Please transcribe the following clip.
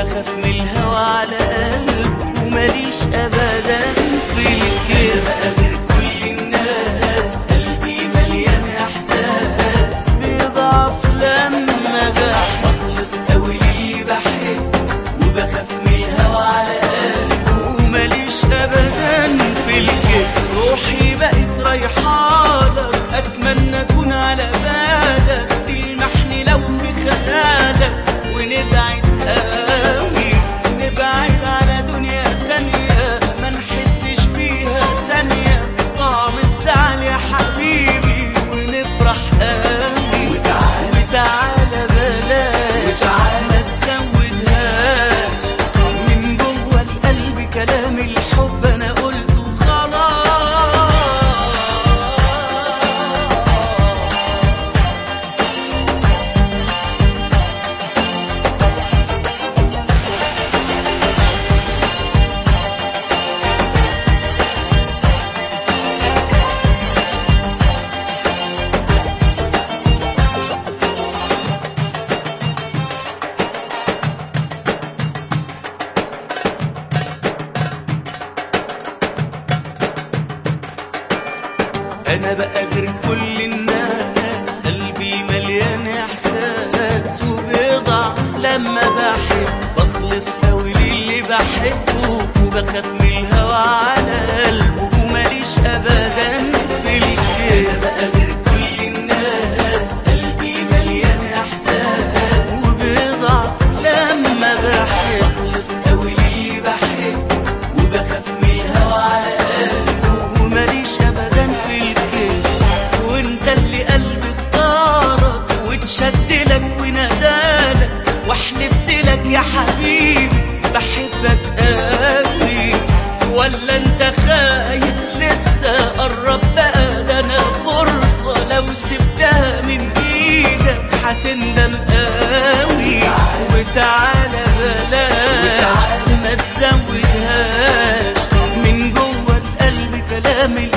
وبخاف من الهوى على قلبه وماليش ابدا في الكيف غير كل الناس قلبي مليان احساس بيضعف لما بحب بخلص قوي للي بحب وبخاف من الهوى على قلبه وماليش ابدا في الكيف روحي بقت رايحالك اتمنى اكون على بالك تلمحني لو في خيالك ونبعد قوي نبعد على دنيا تانية ما نحسش فيها ثانية طعم الزعل يا حبيبي ونفرح قوي وتعالى وتعالى بلاش وتعالى ما تزودهاش من جوه القلب كلام الحب انا قلته خلاص انا بقى غير كل الناس قلبي مليان احساس وبيضعف لما بحب بخلص قوي للي بحبه وبخاف من الهوى على قلبه وماليش ابدا في الكيف بقى غير كل الناس قلبي مليان احساس وبيضعف لما بحب بخلص قوي للي بحب وبخاف من الهوى على قلبه وماليش ابدا في الكيف وانت اللي قلبي اختارك واتشد لك ونادالك وحلفت لك يا حبيبي بحبك قوي ولا انت خايف لسه قرب بقى ده انا فرصة لو سبتها من ايدك هتندم قوي وتعالى بلاش ما تزودهاش من جوه القلب كلام